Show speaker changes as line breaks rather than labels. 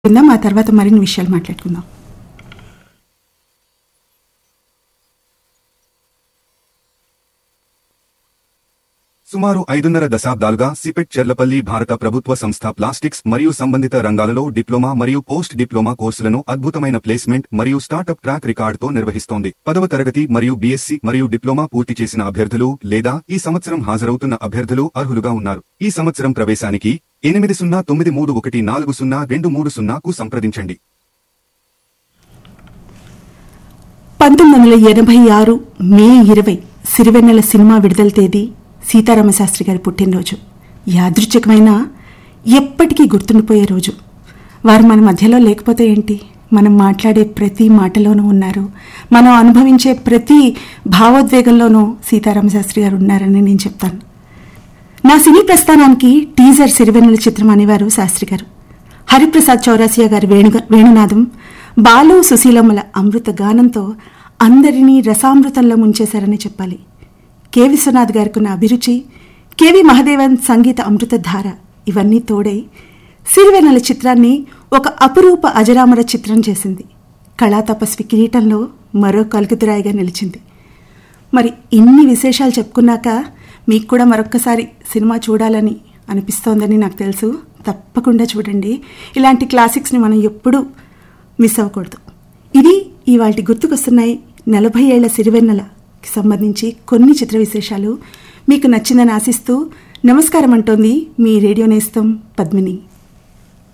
మాట్లాడుకుందాం ఆ తర్వాత మరిన్ని విషయాలు మాట్లాడుకుందాం
సుమారు ఐదున్నర దశాబ్దాలుగా సిపెట్ చెర్లపల్లి భారత ప్రభుత్వ సంస్థ ప్లాస్టిక్స్ మరియు సంబంధిత రంగాలలో డిప్లొమా మరియు పోస్ట్ డిప్లొమా కోర్సులను అద్భుతమైన ప్లేస్మెంట్ మరియు స్టార్టప్ ట్రాక్ రికార్డుతో నిర్వహిస్తోంది పదవ తరగతి మరియు బీఎస్సీ మరియు డిప్లొమా పూర్తి చేసిన అభ్యర్థులు లేదా ఈ సంవత్సరం హాజరవుతున్న అభ్యర్థులు అర్హులుగా ఉన్నారు ఈ సంవత్సరం ప్రవేశానికి ఎనిమిది సున్నా తొమ్మిది మూడు ఒకటి నాలుగు సున్నా రెండు మూడు సున్నాకు సంప్రదించండి
పంతొమ్మిది వందల ఎనభై ఆరు మే ఇరవై సిరివెన్నెల సినిమా విడుదల తేదీ సీతారామశాస్త్రి గారి పుట్టినరోజు యాదృచ్ఛికమైన ఎప్పటికీ గుర్తుండిపోయే రోజు వారు మన మధ్యలో లేకపోతే ఏంటి మనం మాట్లాడే ప్రతి మాటలోనూ ఉన్నారు మనం అనుభవించే ప్రతి భావోద్వేగంలోనూ సీతారామశాస్త్రి గారు ఉన్నారని నేను చెప్తాను నా సినీ ప్రస్థానానికి టీజర్ సిరివెన్నెల చిత్రం అనేవారు శాస్త్రి గారు హరిప్రసాద్ చౌరాసియా గారి వేణు వేణునాదం బాలు సుశీలమ్మల అమృత గానంతో అందరినీ రసామృతంలో ముంచేశారని చెప్పాలి కె విశ్వనాథ్ గారికి ఉన్న అభిరుచి కెవి మహదేవన్ సంగీత అమృతధార ఇవన్నీ తోడై సిరివెన్నెల చిత్రాన్ని ఒక అపురూప అజరామర చిత్రం చేసింది కళా తపస్వి కిరీటంలో మరో కలుగుతురాయిగా నిలిచింది మరి ఇన్ని విశేషాలు చెప్పుకున్నాక మీకు కూడా మరొక్కసారి సినిమా చూడాలని అనిపిస్తోందని నాకు తెలుసు తప్పకుండా చూడండి ఇలాంటి క్లాసిక్స్ని మనం ఎప్పుడూ మిస్ అవ్వకూడదు ఇది ఇవాళ గుర్తుకొస్తున్నాయి నలభై ఏళ్ల సిరివెన్నెలకి సంబంధించి కొన్ని చిత్ర విశేషాలు మీకు నచ్చిందని ఆశిస్తూ నమస్కారం అంటోంది మీ రేడియో నేస్తం పద్మిని